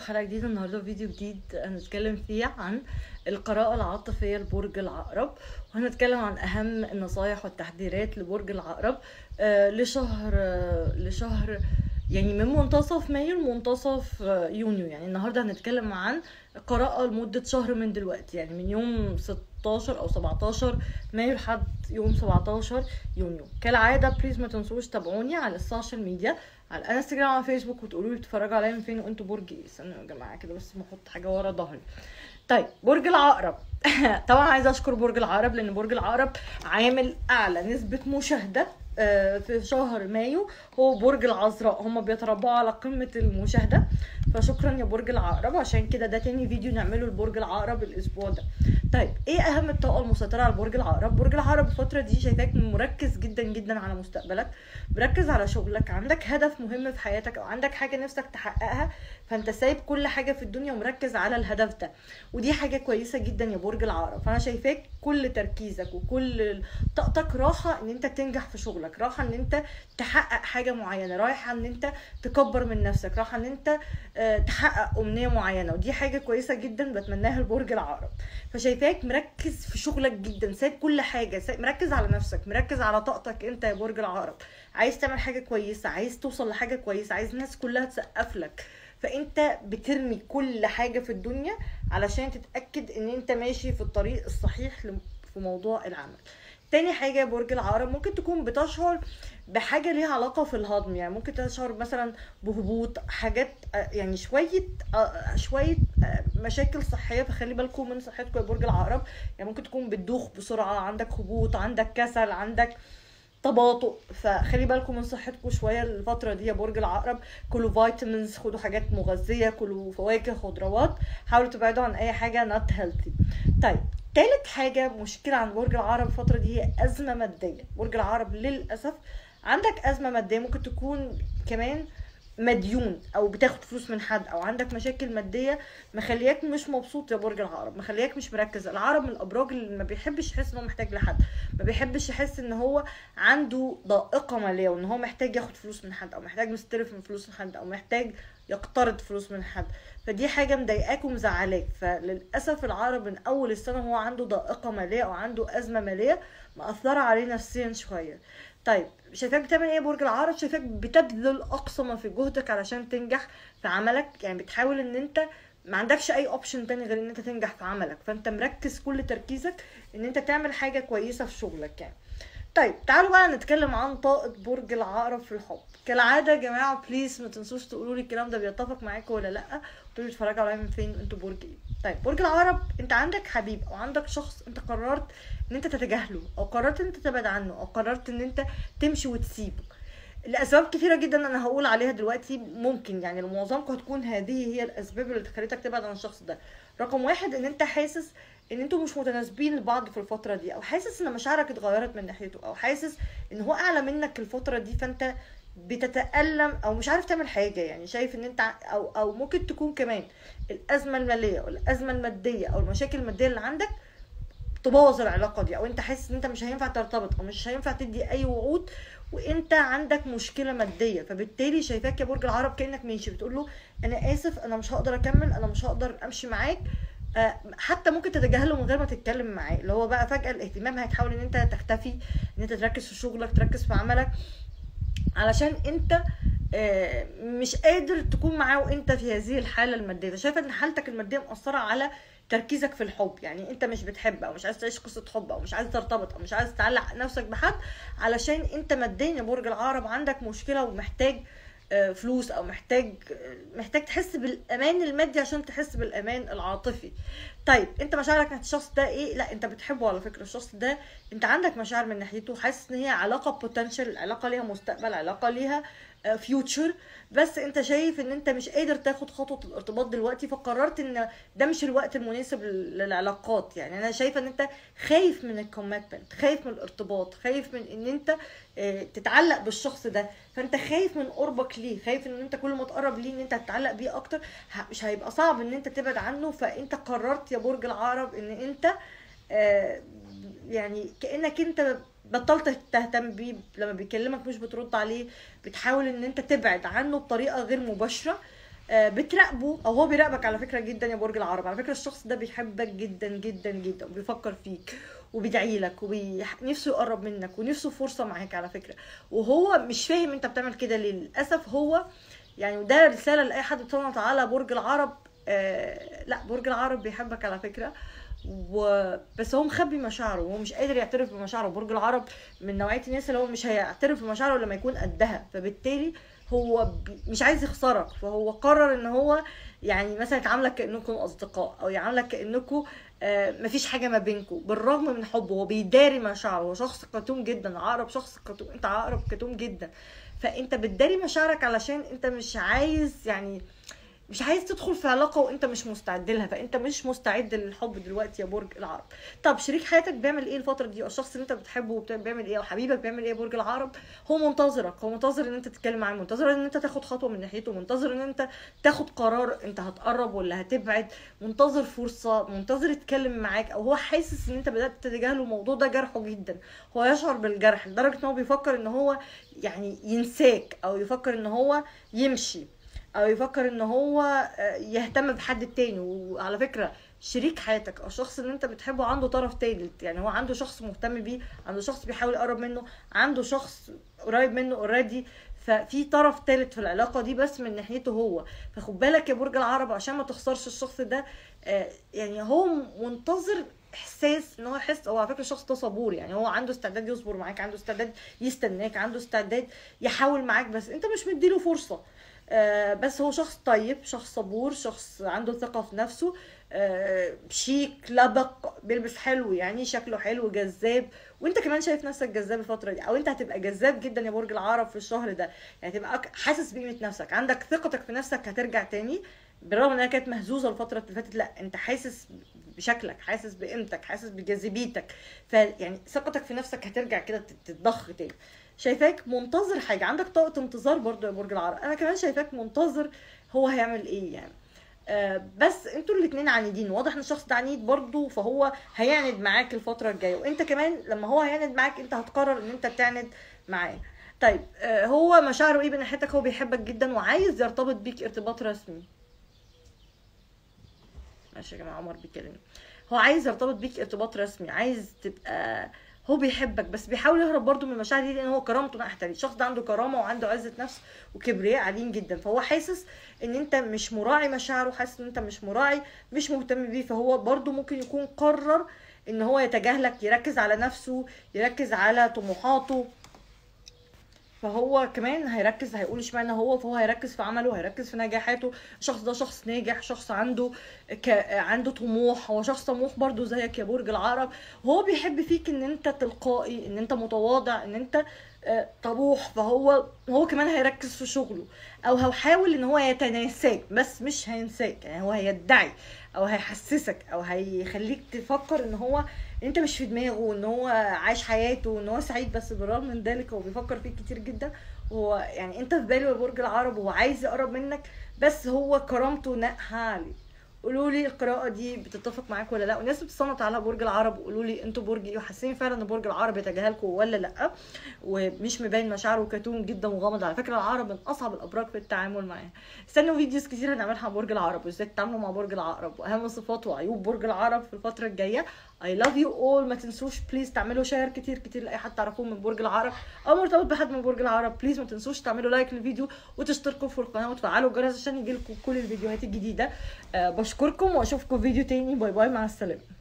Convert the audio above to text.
حلقة جديدة النهاردة فيديو جديد هنتكلم فيه عن القراءة العاطفية لبرج العقرب وهنتكلم عن أهم النصايح والتحذيرات لبرج العقرب آه لشهر آه لشهر يعني من منتصف مايو لمنتصف آه يونيو يعني النهاردة هنتكلم عن قراءة لمدة شهر من دلوقتي يعني من يوم 16 أو 17 مايو لحد يوم 17 يونيو كالعادة بليز ما تنسوش تابعوني على السوشيال ميديا على الانستجرام وعلى فيسبوك وتقولوا لي بتتفرجوا عليا من فين وانتوا برج ايه استنوا يا جماعه كده بس ما احط حاجه ورا ظهري طيب برج العقرب طبعا عايزه اشكر برج العقرب لان برج العقرب عامل اعلى نسبه مشاهده آه، في شهر مايو هو برج العذراء هم بيتربعوا على قمه المشاهده فشكرا يا برج العقرب عشان كده ده تاني فيديو نعمله لبرج العقرب الاسبوع ده طيب ايه اهم الطاقه المسيطره على برج العقرب برج العقرب الفتره دي شايفاك مركز جدا جدا على مستقبلك مركز على شغلك عندك هدف مهم في حياتك او عندك حاجه نفسك تحققها فانت سايب كل حاجه في الدنيا ومركز على الهدف ده ودي حاجه كويسه جدا يا برج العقرب فانا شايفاك كل تركيزك وكل طاقتك راحه ان انت تنجح في شغلك راحه ان انت تحقق حاجه معينه رايحه ان انت تكبر من نفسك رايحه ان انت آه، تحقق امنيه معينه ودي حاجه كويسه جدا بتمناها لبرج العقرب فشايفاك مركز في شغلك جدا سايب كل حاجه سايب مركز على نفسك مركز على طاقتك انت يا برج العقرب عايز تعمل حاجه كويسه عايز توصل لحاجه كويسه عايز الناس كلها تسقف لك فانت بترمي كل حاجه في الدنيا علشان تتاكد ان انت ماشي في الطريق الصحيح لم- في موضوع العمل تاني حاجه يا برج العقرب ممكن تكون بتشعر بحاجه ليها علاقه في الهضم يعني ممكن تشعر مثلا بهبوط حاجات آه، يعني شويه آه، شويه آه، مشاكل صحيه فخلي بالكم من صحتكم يا برج العقرب يعني ممكن تكون بتدوخ بسرعه عندك هبوط عندك كسل عندك تباطؤ فخلي بالكم من صحتكم شويه الفتره دي يا برج العقرب كلوا فيتامينز خدوا حاجات مغذيه كلوا فواكه خضروات حاولوا تبعدوا عن اي حاجه نوت هيلثي طيب تالت حاجه مشكله عند برج العقرب الفتره دي هي ازمه ماديه برج العقرب للاسف عندك ازمه ماديه ممكن تكون كمان مديون او بتاخد فلوس من حد او عندك مشاكل ماديه مخلياك مش مبسوط يا برج العقرب مخلياك مش مركز العقرب من الابراج اللي ما بيحبش يحس ان هو محتاج لحد ما بيحبش يحس ان هو عنده ضائقه ماليه وان هو محتاج ياخد فلوس من حد او محتاج مستلف من فلوس من حد او محتاج يقترض فلوس من حد فدي حاجه مضايقاك ومزعلاك فللاسف العقرب من اول السنه هو عنده ضائقه ماليه او عنده ازمه ماليه مأثره عليه نفسيا شويه طيب شايفاك بتعمل ايه يا برج العقرب شايفاك بتبذل اقصى ما في جهدك علشان تنجح في عملك يعني بتحاول ان انت ما عندكش اي اوبشن تاني غير ان انت تنجح في عملك فانت مركز كل تركيزك ان انت تعمل حاجه كويسه في شغلك يعني طيب تعالوا بقى نتكلم عن طاقة برج العقرب في الحب كالعادة يا جماعة بليز ما تنسوش تقولوا لي الكلام ده بيتفق معاكم ولا لا تقولوا اتفرجوا عليا من فين انتوا برج ايه طيب برج العقرب انت عندك حبيب او عندك شخص انت قررت ان انت تتجاهله او قررت ان انت تبعد عنه او قررت ان انت تمشي وتسيبه لاسباب كثيره جدا انا هقول عليها دلوقتي ممكن يعني لمعظمكم هتكون هذه هي الاسباب اللي خلتك تبعد عن الشخص ده رقم واحد ان انت حاسس ان انتوا مش متناسبين لبعض في الفتره دي او حاسس ان مشاعرك اتغيرت من ناحيته او حاسس ان هو اعلى منك الفتره دي فانت بتتألم او مش عارف تعمل حاجه يعني شايف ان انت ع- او او ممكن تكون كمان الازمه الماليه او الازمه الماديه او المشاكل الماديه اللي عندك تبوظ العلاقه دي او انت حاسس ان انت مش هينفع ترتبط او مش هينفع تدي اي وعود وانت عندك مشكله ماديه فبالتالي شايفاك يا برج العرب كانك ماشي بتقول له انا اسف انا مش هقدر اكمل انا مش هقدر امشي معاك آه، حتى ممكن تتجاهله من غير ما تتكلم معاه اللي هو بقى فجاه الاهتمام هتحاول ان انت تختفي ان انت تركز في شغلك تركز في عملك علشان انت آه، مش قادر تكون معاه وانت في هذه الحاله الماديه فشايفه ان حالتك الماديه مأثره على تركيزك في الحب يعني انت مش بتحب او مش عايز تعيش قصه حب او مش عايز ترتبط او مش عايز تعلق نفسك بحد علشان انت ماديا يا برج العقرب عندك مشكله ومحتاج آه، فلوس او محتاج آه، محتاج تحس بالامان المادي عشان تحس بالامان العاطفي طيب انت مشاعرك ناحيه الشخص ده ايه لا انت بتحبه على فكره الشخص ده انت عندك مشاعر من ناحيته حاسس ان هي علاقه بوتنشال علاقه ليها مستقبل علاقه ليها فيوتشر بس انت شايف ان انت مش قادر تاخد خطوه الارتباط دلوقتي فقررت ان ده مش الوقت المناسب لل- للعلاقات يعني انا شايفه ان انت خايف من الكوميتمنت خايف من الارتباط خايف من ان انت آه، تتعلق بالشخص ده فانت خايف من قربك ليه خايف ان انت كل ما تقرب ليه ان انت تتعلق بيه اكتر ه- مش هيبقى صعب ان انت تبعد عنه فانت قررت يا برج العقرب ان انت آه، يعني كانك انت بطلت تهتم بيه لما بيكلمك مش بترد عليه بتحاول ان انت تبعد عنه بطريقه غير مباشره آه، بتراقبه او هو بيراقبك على فكره جدا يا برج العرب على فكره الشخص ده بيحبك جدا جدا جدا وبيفكر فيك وبيدعي لك ونفسه يقرب منك ونفسه فرصه معاك على فكره وهو مش فاهم انت بتعمل كده ليه للاسف هو يعني وده رساله لاي حد سبحانه وتعالى برج العرب آه لا برج العرب بيحبك على فكره و... بس هو مخبي مشاعره هو مش قادر يعترف بمشاعره برج العرب من نوعيه الناس اللي هو مش هيعترف بمشاعره لما يكون قدها فبالتالي هو ب... مش عايز يخسرك فهو قرر ان هو يعني مثلا يتعاملك كانكم اصدقاء او يعاملك كانكم آه مفيش حاجه ما بينكم بالرغم من حبه هو بيداري مشاعره هو شخص كتوم جدا عقرب شخص كتوم انت عقرب كتوم جدا فانت بتداري مشاعرك علشان انت مش عايز يعني مش عايز تدخل في علاقه وانت مش مستعد لها فانت مش مستعد للحب دلوقتي يا برج العرب طب شريك حياتك بيعمل ايه الفتره دي او الشخص اللي انت بتحبه بيعمل ايه او حبيبك بيعمل ايه يا برج العرب هو منتظرك هو منتظر ان انت تتكلم معاه منتظر ان انت تاخد خطوه من ناحيته منتظر ان انت تاخد قرار انت هتقرب ولا هتبعد منتظر فرصه منتظر يتكلم معاك او هو حاسس ان انت بدات تتجاهله الموضوع ده جرحه جدا هو يشعر بالجرح لدرجه ان هو بيفكر ان هو يعني ينساك او يفكر ان هو يمشي او يفكر ان هو آه، يهتم بحد تاني وعلى فكره شريك حياتك او الشخص اللي انت بتحبه عنده طرف تالت يعني هو عنده شخص مهتم بيه عنده شخص بيحاول يقرب منه عنده شخص قريب منه اوريدي ففي طرف تالت في العلاقه دي بس من ناحيته هو فخد بالك يا برج العرب عشان ما تخسرش الشخص ده آه، يعني هو منتظر احساس ان هو يحس هو على فكره الشخص ده صبور يعني هو عنده استعداد يصبر معاك عنده استعداد يستناك عنده استعداد يحاول معاك بس انت مش مديله فرصه آه، بس هو شخص طيب شخص صبور شخص عنده ثقة في نفسه آه، شيك لبق بيلبس حلو يعني شكله حلو جذاب وانت كمان شايف نفسك جذاب الفتره دي او انت هتبقى جذاب جدا يا برج العرب في الشهر ده يعني تبقى حاسس بقيمه نفسك عندك ثقتك في نفسك هترجع تاني بالرغم انها كانت مهزوزه الفتره اللي فاتت لا انت حاسس بشكلك حاسس بقيمتك حاسس بجاذبيتك فيعني ثقتك في نفسك هترجع كده تتضخ تاني شايفاك منتظر حاجه عندك طاقه انتظار برضو يا برج العرب انا كمان شايفاك منتظر هو هيعمل ايه يعني آه بس انتوا الاثنين عنيدين واضح ان الشخص ده عنيد برضو فهو هيعند معاك الفتره الجايه وانت كمان لما هو هيعند معاك انت هتقرر ان انت تعند معاه طيب آه هو مشاعره ايه بناحيتك هو بيحبك جدا وعايز يرتبط بيك ارتباط رسمي ماشي يا جماعه عمر بيكلمني هو عايز يرتبط بيك ارتباط رسمي عايز تبقى هو بيحبك بس بيحاول يهرب برضه من المشاعر دي لان هو كرامته ناحيه الشخص ده عنده كرامه وعنده عزه نفس وكبرياء عاليين جدا فهو حاسس ان انت مش مراعي مشاعره حاسس ان انت مش مراعي مش مهتم بيه فهو برضه ممكن يكون قرر ان هو يتجاهلك يركز على نفسه يركز على طموحاته فهو كمان هيركز هيقول اشمعنى هو فهو هيركز في عمله هيركز في نجاحاته الشخص ده شخص ناجح شخص عنده ك... عنده طموح هو شخص طموح برضو زيك يا برج العرب وهو بيحب فيك ان انت تلقائي ان انت متواضع ان انت آه، طموح فهو هو كمان هيركز في شغله او هيحاول ان هو يتناساك بس مش هينساك يعني هو هيدعي او هيحسسك او هيخليك تفكر ان هو انت مش في دماغه ان هو عايش حياته وان هو سعيد بس بالرغم من ذلك هو بيفكر فيك كتير جدا هو يعني انت في باله يا برج العرب وهو عايز يقرب منك بس هو كرامته ناقحه عليه قولوا لي القراءه دي بتتفق معاك ولا لا والناس بتصنت على برج العرب قولوا لي انتوا برج ايه وحاسين فعلا ان برج العرب يتجاهلكم ولا لا ومش مبين مشاعره كتوم جدا وغامض على فكره العرب من اصعب الابراج في التعامل معاه استنوا فيديوز كتير هنعملها عن برج العرب وازاي تتعاملوا مع برج العقرب واهم صفات وعيوب برج العرب في الفتره الجايه اي لاف يو اول ما تنسوش بليز تعملوا شير كتير كتير لاي حد تعرفوه من برج العقرب او مرتبط بحد من برج العقرب بليز ما تنسوش تعملوا لايك للفيديو وتشتركوا في القناه وتفعلوا الجرس عشان يجيلكم كل الفيديوهات الجديده أه بشكركم واشوفكم فيديو تاني باي باي مع السلامه